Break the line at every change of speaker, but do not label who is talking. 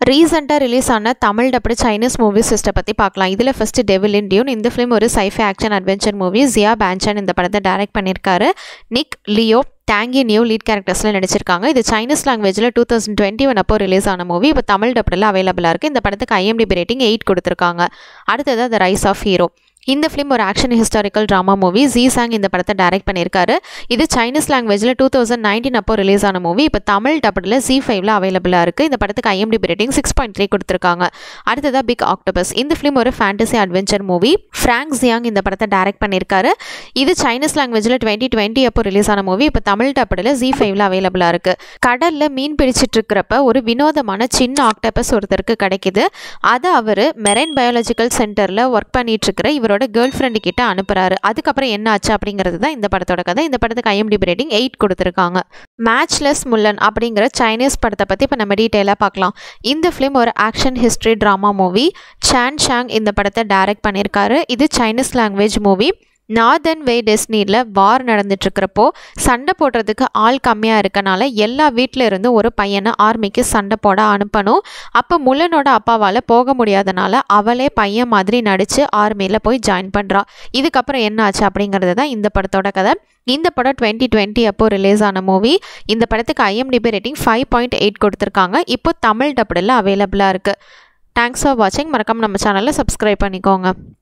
ரீசெண்டாக ரிலீஸ் ஆன Tamil dubbed Chinese movie சிஸ்டை பற்றி பார்க்கலாம் இதில் ஃபஸ்ட்டு டெவில் இன் டியூன் இந்த ஃபிலிம் ஒரு sci-fi action adventure movie Jia Benson இந்த படத்தை டைரக்ட் பண்ணியிருக்காரு நிக் லியோ டேங்கி நியூ லீட் கேரக்டர்ஸில் நடிச்சிருக்காங்க இது சைனீஸ் லாங்குவேஜில் டூ தௌசண்ட் டுவெண்ட்டி ஒன் அப்போ ரிலீஸ் ஆன மூவி இப்போ தமிழ் டப்படில் அவைலபிளாக இருக்குது இந்த படத்துக்கு ஐஎம்டிபி ரேட்டிங் எயிட் கொடுத்துருக்காங்க அடுத்தது த ரைஸ் ஆஃப் ஹீரோ இந்த ஃபிலிம் ஒரு action historical drama movie Ji Chang இந்த படத்தை டைரக்ட் பண்ணியிருக்காரு இது சைனீஸ் லாங்குவேஜில் டூ தௌசண்ட் நைன்டீன் அப்போ ரிலீஸ் ஆன மூவி இப்போ தமிழ் டப்படில் ஜி ஃபைவ்ல அவைலபிளாக இருக்குது இந்த படத்துக்கு IMDb rating six point three கொடுத்துருக்காங்க அடுத்ததாக பிக் ஆக்டோபஸ் இந்த ஃபிலிம் ஒரு fantasy adventure movie Frank Jiang இந்த படத்தை டைரக்ட் பண்ணியிருக்காரு இது சைனீஸ் லாங்குவேஜில் டுவெண்ட்டி டுவெண்ட்டி அப்போ ரிலீஸ் ஆன மூவி இப்போ தமிழ் டப்படில் ஜி ஃபைவ்ல அவைலபிளாக இருக்குது கடலில் மீன் பிடிச்சிட்டு இருக்கிறப்ப ஒரு வினோதமான சின்ன ஆக்டோபஸ் ஒருத்தருக்கு கிடைக்குது அதை அவர் மெரைன் பயாலஜிக்கல் சென்டரில் ஒர்க் பண்ணிட்டு இருக்கிற இவரோட கேர்ள் ஃப்ரெண்டு கிட்ட அனுப்புறாரு அதுக்கப்புறம் என்ன ஆச்சு அப்படிங்கிறது தான் இந்த படத்தோட கதை இந்த படத்துக்கு ஐஎம்டிபி ரேட்டிங் எயிட் கொடுத்துருக்காங்க மேட்ச்லெஸ் முல்லன் அப்படிங்கிற சைனீஸ் படத்தை பற்றி இப்போ நம்ம டீட்டெயிலாக பார்க்கலாம் இந்த ஃபிலிம் ஒரு action history drama movie Chan Shang இந்த படத்தை டைரக்ட் பண்ணியிருக்காரு இது Chinese language movie northern Wei டெஸ்னியில் வார் நடந்துட்டுருக்கிறப்போ சண்டை போடுறதுக்கு ஆள் கம்மியாக இருக்கனால எல்லா வீட்டில் இருந்து ஒரு பையனை ஆர்மிக்கு சண்டை போட அனுப்பணும் அப்போ முல்லனோட அப்பாவால் போக முடியாதனால அவளே பையன் மாதிரி நடித்து ஆர்மியில் போய் ஜாயின் பண்ணுறா இதுக்கப்புறம் என்ன ஆச்சு அப்படிங்கிறது தான் இந்த படத்தோட கதை இந்த படம் டுவெண்ட்டி டுவெண்ட்டி அப்போ ரிலீஸ் ஆன மூவி இந்த படத்துக்கு IMDb rating five point eight கொடுத்துருக்காங்க இப்போ தமிழ் டப்படில் அவைலபிளாக இருக்குது தேங்க்ஸ் ஃபார் வாட்சிங் மறக்காம நம்ம சேனலை சப்ஸ்கிரைப் பண்ணிக்கோங்க